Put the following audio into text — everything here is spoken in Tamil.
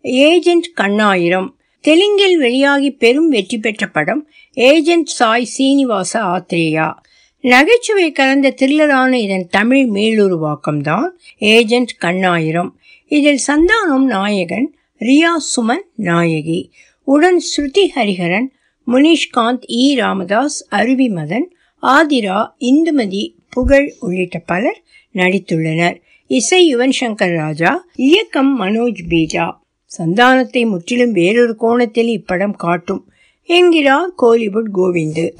ஏஜென்ட் கண்ணாயிரம் தெலுங்கில் வெளியாகி பெரும் வெற்றி பெற்ற படம் ஏஜென்ட் சாய் சீனிவாச ஆத்ரேயா நகைச்சுவை கலந்த த்ரில்லரான இதன் தமிழ் மீளுருவாக்கம்தான் ஏஜென்ட் கண்ணாயிரம் இதில் சந்தானம் நாயகன் ரியா சுமன் நாயகி உடன் ஸ்ருதி ஹரிஹரன் முனிஷ்காந்த் இ ராமதாஸ் அருவி மதன் ஆதிரா இந்துமதி புகழ் உள்ளிட்ட பலர் நடித்துள்ளனர் இசை யுவன் சங்கர் ராஜா இயக்கம் மனோஜ் பீஜா சந்தானத்தை முற்றிலும் வேறொரு கோணத்தில் இப்படம் காட்டும் என்கிறார் கோலிவுட் கோவிந்து